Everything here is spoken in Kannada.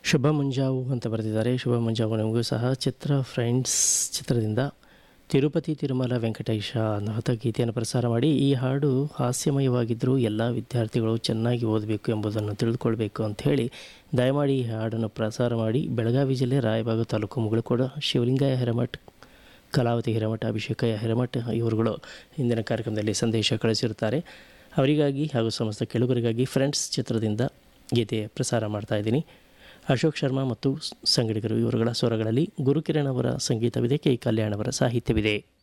ಶುಭ ಮುಂಜಾವು ಅಂತ ಬರೆದಿದ್ದಾರೆ ಶುಭ ಮುಂಜಾವು ನಿಮಗೂ ಸಹ ಚಿತ್ರ ಫ್ರೆಂಡ್ಸ್ ಚಿತ್ರದಿಂದ ತಿರುಪತಿ ತಿರುಮಲ ವೆಂಕಟೇಶ ಅನ್ನೋ ಹೊತ್ತ ಗೀತೆಯನ್ನು ಪ್ರಸಾರ ಮಾಡಿ ಈ ಹಾಡು ಹಾಸ್ಯಮಯವಾಗಿದ್ದರೂ ಎಲ್ಲ ವಿದ್ಯಾರ್ಥಿಗಳು ಚೆನ್ನಾಗಿ ಓದಬೇಕು ಎಂಬುದನ್ನು ತಿಳಿದುಕೊಳ್ಬೇಕು ಅಂತ ಹೇಳಿ ದಯಮಾಡಿ ಈ ಹಾಡನ್ನು ಪ್ರಸಾರ ಮಾಡಿ ಬೆಳಗಾವಿ ಜಿಲ್ಲೆ ರಾಯಬಾಗ ತಾಲೂಕು ಮುಗಳಕೋಡ ಶಿವಲಿಂಗಯ್ಯ ಹಿರಮಠ್ ಕಲಾವತಿ ಹಿರಮಠ ಅಭಿಷೇಕಯ್ಯ ಹಿರಮಠ ಇವರುಗಳು ಇಂದಿನ ಕಾರ್ಯಕ್ರಮದಲ್ಲಿ ಸಂದೇಶ ಕಳಿಸಿರುತ್ತಾರೆ ಅವರಿಗಾಗಿ ಹಾಗೂ ಸಮಸ್ತ ಕೆಳುಗರಿಗಾಗಿ ಫ್ರೆಂಡ್ಸ್ ಚಿತ್ರದಿಂದ ಗೀತೆ ಪ್ರಸಾರ ಮಾಡ್ತಾ ಇದ್ದೀನಿ ಅಶೋಕ್ ಶರ್ಮಾ ಮತ್ತು ಸಂಗಡಿಗರು ಇವರುಗಳ ಸ್ವರಗಳಲ್ಲಿ ಗುರುಕಿರಣ್ ಅವರ ಸಂಗೀತವಿದೆ ಕೆ ಕಲ್ಯಾಣ್ ಅವರ ಸಾಹಿತ್ಯವಿದೆ